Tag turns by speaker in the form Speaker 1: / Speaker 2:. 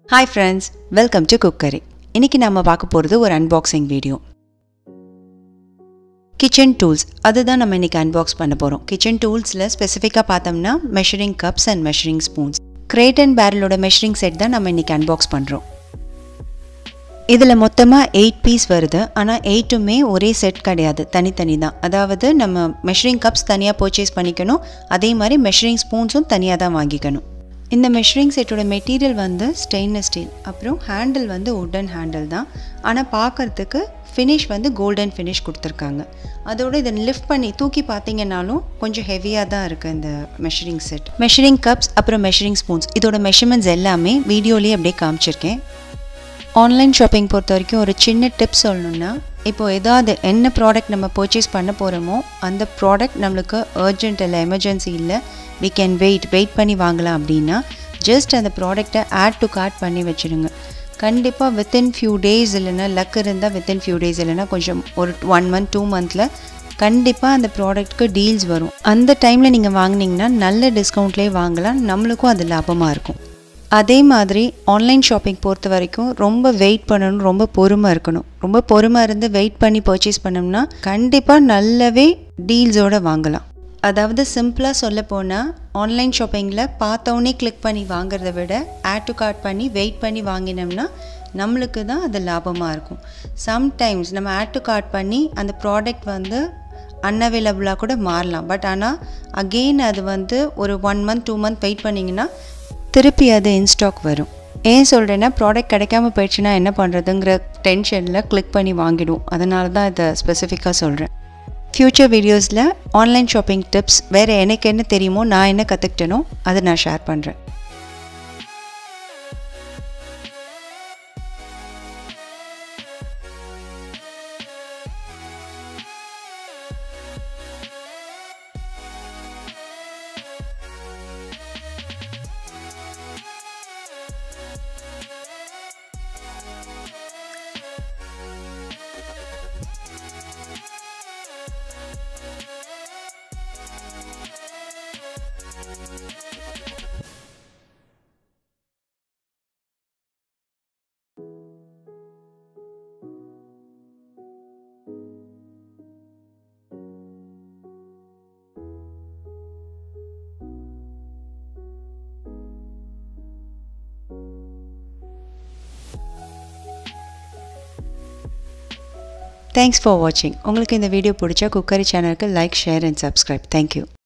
Speaker 1: hi friends welcome to cookery இன்னைக்கு நம்ம பார்க்க போகிறது ஒரு அன்பாக்சிங் வீடியோ கிச்சன் டூல்ஸ் அதுதான் நம்ம இன்னைக்கு அன்பாக்ஸ் பண்ண போகிறோம் கிச்சன் டூல்ஸில் ஸ்பெசிஃபிக்காக பார்த்தோம்னா measuring cups and measuring spoons great and பேரலோட மெஷரிங் செட் தான் நம்ம இன்னைக்கு அன்பாக்ஸ் பண்ணுறோம் இதில் மொத்தமாக எயிட் பீஸ் வருது ஆனால் எயிட்டுமே ஒரே செட் கிடையாது தனித்தனி தான் அதாவது நம்ம மெஷரிங் கப்ஸ் தனியாக பர்ச்சேஸ் பண்ணிக்கணும் அதே மாதிரி மெஷரிங் ஸ்பூன்ஸும் தனியாக தான் வாங்கிக்கணும் இந்த மெஷரிங் செட்டோட மெட்டீரியல் வந்து ஸ்டெயின்லெஸ் ஸ்டீல் அப்புறம் ஹேண்டில் வந்து உட்டன் ஹேண்டில் தான் ஆனால் பார்க்குறதுக்கு ஃபினிஷ் வந்து கோல்டன் ஃபினிஷ் கொடுத்துருக்காங்க அதோட இதை லிஃப்ட் பண்ணி தூக்கி பார்த்தீங்கன்னாலும் கொஞ்சம் ஹெவியாக தான் இருக்குது இந்த மெஷரிங் செட் மெஷரிங் கப்ஸ் அப்புறம் மெஷரிங் ஸ்பூன்ஸ் இதோட மெஷர்மெண்ட்ஸ் எல்லாமே வீடியோலேயே அப்படியே காமிச்சிருக்கேன் ஆன்லைன் ஷாப்பிங் பொறுத்த வரைக்கும் ஒரு சின்ன டிப்ஸ் சொல்லணுன்னா இப்போது ஏதாவது என்ன ப்ராடக்ட் நம்ம பர்ச்சேஸ் பண்ண போகிறோமோ அந்த ப்ராடக்ட் நம்மளுக்கு அர்ஜென்ட் இல்லை எமர்ஜென்சி இல்லை வி கேன் வெயிட் வெயிட் பண்ணி வாங்கலாம் அப்படின்னா ஜஸ்ட் அந்த ப்ராடக்டை ஆட் டு கார்ட் பண்ணி வச்சுருங்க கண்டிப்பாக வித்தின் ஃபியூ டேஸ் இல்லைன்னா லக் இருந்தால் வித்தின் ஃபியூ டேஸ் இல்லைன்னா கொஞ்சம் ஒரு ஒன் மந்த் டூ மந்தில் கண்டிப்பாக அந்த ப்ராடக்ட்க்கு டீல்ஸ் வரும் அந்த டைமில் நீங்கள் வாங்கினீங்கன்னா நல்ல டிஸ்கவுண்ட்லேயே வாங்கலாம் நம்மளுக்கும் அது லாபமாக இருக்கும் அதே மாதிரி ஆன்லைன் ஷாப்பிங் பொறுத்த வரைக்கும் ரொம்ப வெயிட் பண்ணணும் ரொம்ப பொறுமை இருக்கணும் ரொம்ப பொறுமை இருந்து வெயிட் பண்ணி பர்ச்சேஸ் பண்ணோம்னா கண்டிப்பாக நல்லாவே டீல்ஸோடு வாங்கலாம் அதாவது சிம்பிளாக சொல்ல போனால் ஆன்லைன் ஷாப்பிங்கில் பார்த்தோன்னே கிளிக் பண்ணி வாங்குறத விட ஆட் டு கார்ட் பண்ணி வெயிட் பண்ணி வாங்கினோம்னா நம்மளுக்கு தான் அது லாபமாக இருக்கும் சம்டைம்ஸ் நம்ம ஆட் டு கார்ட் பண்ணி அந்த ப்ராடக்ட் வந்து அன்அவைலபிளாக கூட மாறலாம் பட் ஆனால் அகெயின் அது வந்து ஒரு one month two month wait பண்ணிங்கன்னா திருப்பி அது இன்ஸ்டாக் வரும் ஏன் சொல்கிறேன்னா ப்ராடக்ட் கிடைக்காம போயிடுச்சுன்னா என்ன பண்ணுறதுங்கிற டென்ஷனில் கிளிக் பண்ணி வாங்கிடுவோம் அதனால தான் இதை ஸ்பெசிஃபிக்காக சொல்கிறேன் ஃப்யூச்சர் வீடியோஸில் ஆன்லைன் ஷாப்பிங் டிப்ஸ் வேறு எனக்கு என்ன தெரியுமோ நான் என்ன கற்றுக்கிட்டேனோ அதை நான் ஷேர் பண்ணுறேன் தேங்க்ஸ் ஃபார் வாட்சிங் உங்களுக்கு இந்த வீடியோ பிடிச்சா குக்கரி சேனலுக்கு like share and subscribe thank you